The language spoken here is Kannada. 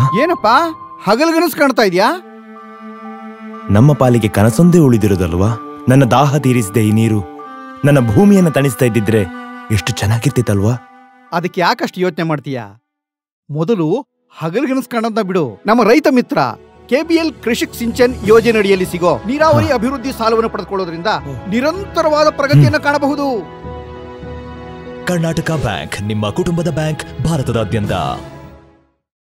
ಏನಪ್ಪ ಹಗಲ್ಗನಸ್ ಕಾಣ್ತಾ ಇದ್ಯಾ ನಮ್ಮ ಪಾಲಿಗೆ ಕನಸೊಂದೇ ಉಳಿದಿರೋದಲ್ವಾ ನನ್ನ ದಾಹ ತೀರಿಸಿದೆ ಈ ನೀರು ನನ್ನ ಭೂಮಿಯನ್ನು ತಣಿಸ್ತಾ ಇದ್ದಿದ್ರೆ ಎಷ್ಟು ಚೆನ್ನಾಗಿರ್ತಿತ್ತಲ್ವಾ ಅದಕ್ಕೆ ಯಾಕಷ್ಟು ಯೋಚನೆ ಮಾಡ್ತೀಯಾ ಮೊದಲು ಹಗಲ್ಗನಸ್ ಕಾಣೋದನ್ನ ಬಿಡು ನಮ್ಮ ರೈತ ಮಿತ್ರ ಕೆಬಿಎಲ್ ಕೃಷಿಕ್ ಸಿಂಚನ್ ಯೋಜನೆ ಅಡಿಯಲ್ಲಿ ಸಿಗೋ ನೀರಾವರಿ ಅಭಿವೃದ್ಧಿ ಸಾಲವನ್ನು ಪಡೆದುಕೊಳ್ಳೋದ್ರಿಂದ ನಿರಂತರವಾದ ಪ್ರಗತಿಯನ್ನು ಕಾಣಬಹುದು ಕರ್ನಾಟಕ ಬ್ಯಾಂಕ್ ನಿಮ್ಮ ಕುಟುಂಬದ ಬ್ಯಾಂಕ್ ಭಾರತದಾದ್ಯಂತ